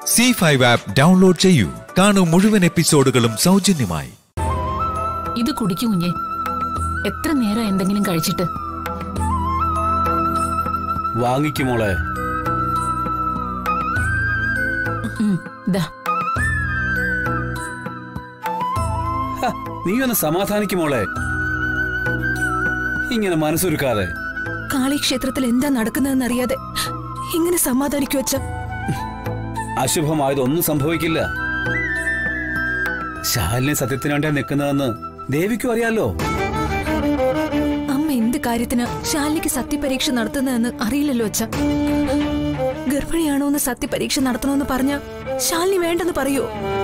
C five app download ചെയ്യൂ കാണൂ മുഴുവൻ എപ്പിസോഡുകളും സൗജന്യമായി ഇത് കുടിക്കു കുഞ്ഞെ എത്ര നേരം എന്തെങ്കിലും കഴിച്ചിട്ട് വാങ്ങിക്കും മോളെ ഉം, ദാ ഹ, നീ ഒന്ന് സമാധാനിക്കും മോളെ ഇങ്ങനെ മനസ്സൊരുക്കാതെ കാളിക്ഷേത്രത്തിൽ എന്താ നടക്കുന്നതെന്ന് അറിയാതെ ഇങ്ങനെ സമാധാനിക്കു വച്ച അശുഭമായതൊന്നും സംഭവിക്കില്ല ശാലിനി സത്യത്തിന് വേണ്ടിയാ നിൽക്കുന്നതെന്ന് ദേവിക്കും അറിയാലോ അമ്മ എന്ത് കാര്യത്തിന് ശാലിനിക്ക് സത്യപരീക്ഷ നടത്തുന്നതെന്ന് അറിയില്ലല്ലോ അച്ഛ ഗർഭിണിയാണോ എന്ന് സത്യപരീക്ഷ നടത്തണമെന്ന് പറഞ്ഞ ശാലിനി വേണ്ടെന്ന് പറയൂ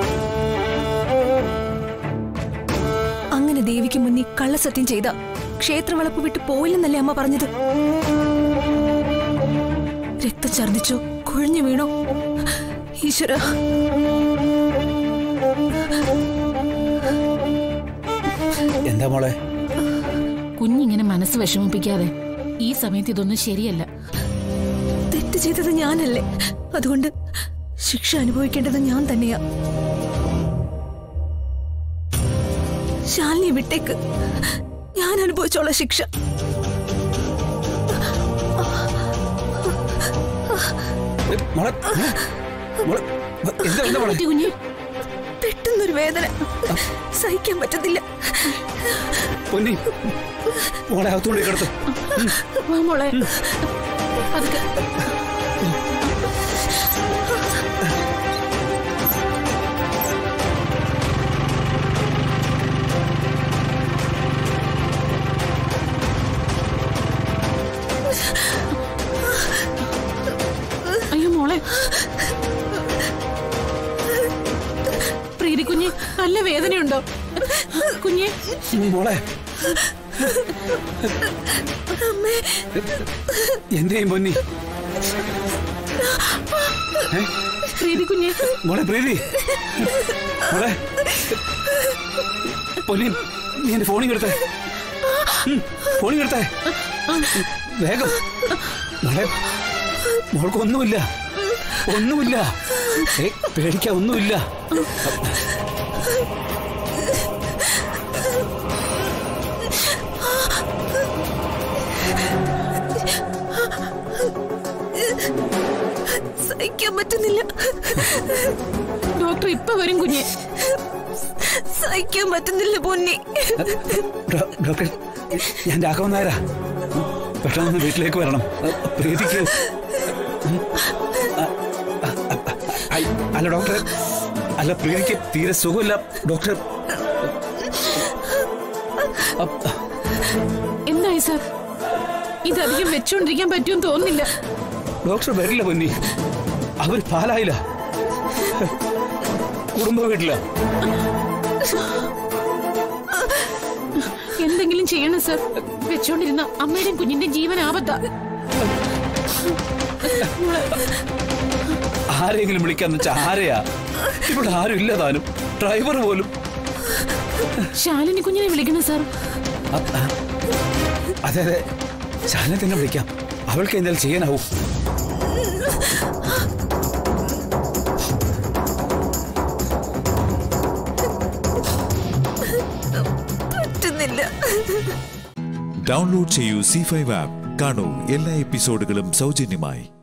അങ്ങനെ ദേവിക്ക് മുന്നിൽ കള്ളസത്യം ചെയ്ത ക്ഷേത്രവളപ്പ് വിട്ട് പോയില്ലെന്നല്ലേ അമ്മ പറഞ്ഞത് രക്തം ഛർദിച്ചോ കുഴഞ്ഞു വീണോ ഈശ്വര എന്താ മോളെ കുഞ്ഞിങ്ങനെ മനസ്സ് വിഷമിപ്പിക്കാതെ ഈ സമയത്ത് ഇതൊന്നും ശരിയല്ല തെറ്റ് ചെയ്തത് ഞാനല്ലേ അതുകൊണ്ട് ശിക്ഷ അനുഭവിക്കേണ്ടത് ഞാൻ തന്നെയാ ശാലിനി വിട്ടേക്ക് ഞാൻ അനുഭവിച്ചോളാം ശിക്ഷ ഏ, മോളെ മോളെ എന്താ എന്താ മോളെ പറ്റി കുഞ്ഞെ പെട്ടെന്നൊരു വേദന സഹിക്കാൻ പറ്റുന്നില്ല പൊന്നി മോളെ അകത്തോണ്ട് കിടത്ത് വാ മോളെ പതുക്കെ അയ്യോ മോളെ പ്രീതി കുഞ്ഞെ നല്ല വേദനയുണ്ടോ കുഞ്ഞെ മോളെ എന്റെയും പൊന്നി ഏ? പ്രീതി കുഞ്ഞെ മോളെ പ്രീതി മോളെ പൊന്നി നീ എന്റെ ഫോണിൽ എടുത്തേ ഫോണിൽ എടുത്തേ വേഗം മോളെ മോൾക്കൊന്നുമില്ല ഒന്നുമില്ല ഏ പേടിക്കാൻ ഒന്നുമില്ല സഹിക്കാൻ പറ്റുന്നില്ല ഡോക്ടർ ഇപ്പൊ വരും കുഞ്ഞെ സഹിക്കാൻ പറ്റുന്നില്ല പൊന്നി ഡോ- ഡോക്ടർ ഞാൻ രാഘവൻ നായരാ പെട്ടെന്ന് വീട്ടിലേക്ക് വരണം പ്രീതിക്ക് ഐ- അല്ല ഡോക്ടർ അല്ല പ്രീതിക്ക് തീരെ സുഖമില്ല ഡോക്ടർ അപ്പ്- എന്തായി സാർ ഇതധികം വെച്ചോണ്ടിരിക്കാൻ പറ്റുമെന്ന് തോന്നുന്നില്ല ഡോക്ടർ വരില്ല പൊന്നി അവർ പാലായില്ല കുടുംബ വീട്ടില എന്തെങ്കിലും ചെയ്യണം സാർ വെച്ചോണ്ടിരുന്ന അമ്മയുടെയും കുഞ്ഞിന്റെയും ജീവൻ ആപത്താ ആരെങ്കിലും വിളിക്കാന്ന് വെച്ചാൽ ആരെയാ ഇവിടെ ആരും ഇല്ല താനും ഡ്രൈവർ പോലും ശാലിനി കുഞ്ഞിനെ വിളിക്കണം സാർ അ- അ- അതെ അതെ ശാലിനെ തന്നെ വിളിക്കാം അവൾക്ക് എന്തെങ്കിലും ചെയ്യാനാവും പറ്റുന്നില്ല ഡൗൺലോഡ് ചെയ്യൂ സി ഫൈവ് ആപ്പ് കാണൂ എല്ലാ എപ്പിസോഡുകളും സൗജന്യമായി